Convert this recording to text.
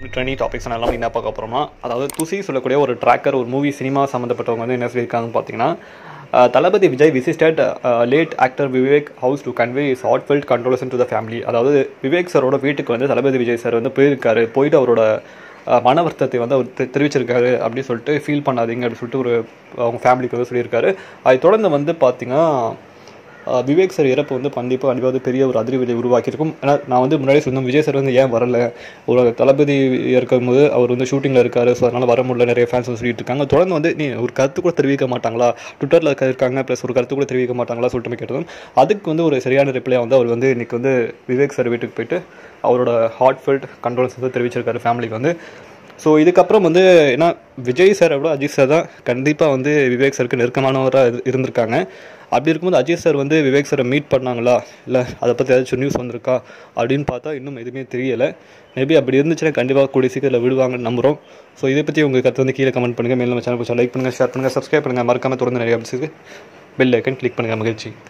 trending topics எல்லாம் என்ன பார்க்க போகிறோம்னா அதாவது துசி சொல்லக்கூடிய ஒரு ட்ராக்கர் ஒரு மூவி சினிமா சம்மந்தப்பட்டவங்க வந்து என்ன சொல்லியிருக்காங்கன்னு பார்த்தீங்கன்னா அஹ், Thalapathy Vijay visited late actor Vivek house to convey his heartfelt condolences to the family அதாவது விவேக் சாரோட வீட்டுக்கு வந்து தளபதி விஜய் சார் வந்து போயிருக்காரு போயிட்டு அவரோட அஹ், மன வருத்தத்தை வந்து அவர் தெ- தெரிவிச்சிருக்காரு அப்படின்னு சொல்லிட்டு ஃபீல் பண்ணாதீங்க அப்படின்னு சொல்லிட்டு ஒரு அவங்க ஃபேமிலிக்கு வந்து சொல்லியிருக்காரு அதை தொடர்ந்து வந்து பார்த்தீங்கன்னா ஆஹ் விவேக் சார் இறப்பு வந்து கண்டிப்பாக கண்டிப்பாக வந்து பெரிய ஒரு அதிர்வலை உருவாக்கியிருக்கும் ஏன்னா நான் வந்து முன்னாடி சொன்னேன் விஜய் சார் வந்து ஏன் வரல ஒரு தளபதி இருக்கும்போது அவர் வந்து ஷூட்டிங்கில் இருக்காரு ஸோ அதனால் வர முடியல நிறைய ஃபேன்ஸ் சொல்லிட்டு இருக்காங்க தொடர்ந்து வந்து நீ ஒரு கருத்து கூட தெரிவிக்க மாட்டாங்களா ட்விட்டரில் இருக்காங்க ப்ளஸ் ஒரு கருத்து கூட தெரிவிக்க மாட்டாங்களா சொல்லிட்டு போய் கேட்டதும் அதுக்கு வந்து ஒரு சரியான ரிப்ளை வந்து அவர் வந்து இன்னைக்கு வந்து விவேக் சார் வீட்டுக்கு போயிட்டு அவரோட ஹார்ட் ஃபெல்ட் கண்ட்ரோல்ஸ் வந்து தெரிவிச்சிருக்காரு ஃபேமிலிக்கு வந்து ஸோ இதுக்கப்புறம் வந்து ஏன்னா விஜய் சாரை விட அஜித் சார் தான் கண்டிப்பாக வந்து விவேக் சாருக்கு நெருக்கமானவராக இரு- இருந்திருக்காங்க அப்படி இருக்கும்போது அஜித் சார் வந்து விவேக் சாரை மீட் பண்ணாங்களா இல்லை அதை பற்றி ஏதாச்சும் நியூஸ் வந்திருக்கா அப்படின்னு பார்த்தா இன்னும் எதுவுமே தெரியலை மேபி அப்படி இருந்துச்சுன்னா கண்டிப்பாக கூடிய சீக்கிரத்தில் விடுவாங்கன்னு நம்புகிறோம் ஸோ இதை பற்றி உங்கள் கருத்து வந்து கீழே கமெண்ட் பண்ணுங்கள் மேலும் நம்ம சேனல் கொஞ்சம் லைக் பண்ணுங்கள் ஷேர் பண்ணுங்கள் சப்ஸ்கிரைப் பண்ணுங்கள் மறக்காமல் தொடர்ந்து நிறைய அப்டேட்ஸுக்கு பெல் ஐக்கன் கிளிக் பண்ணுங்கள் மகிழ்ச்சி